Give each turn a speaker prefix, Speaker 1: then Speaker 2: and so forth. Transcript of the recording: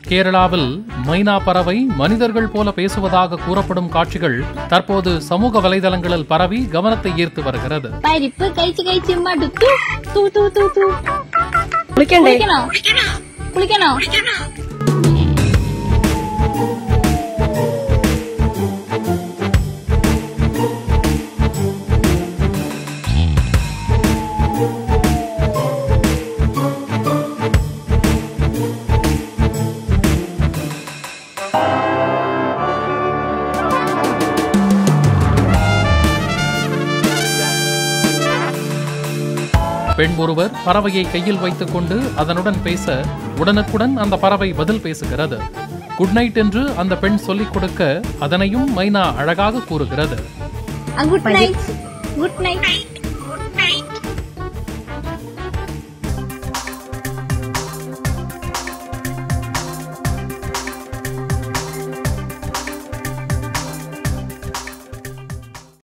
Speaker 1: கேரளாவில் மைனா பறவை மனிதர்கள் போல பேசுவதாக கூறப்படும் காட்சிகள் தற்போது சமூக வலைதளங்களில் பரவி கவனத்தை ஈர்த்து வருகிறது
Speaker 2: പരിപ്പ് കഴിച്ച് കഴിച്ച് മടു തു തു തു തു തു
Speaker 3: കുളിക്കണ്ടേ
Speaker 2: കുളിക്കണോ കുളിക്കണോ
Speaker 1: பெண் ஒருவர் பறவையை கையில் வைத்துக்கொண்டு அதனுடன் பேச உடனுக்குடன் அந்த பறவை பதில் பேசுகிறது குட் நைட் என்று அந்த பெண் சொல்லிக் கொடுக்க அதனையும் மைனா அழகாக கூறுகிறது
Speaker 2: ഗുഡ് നൈറ്റ് ഗുഡ് നൈറ്റ്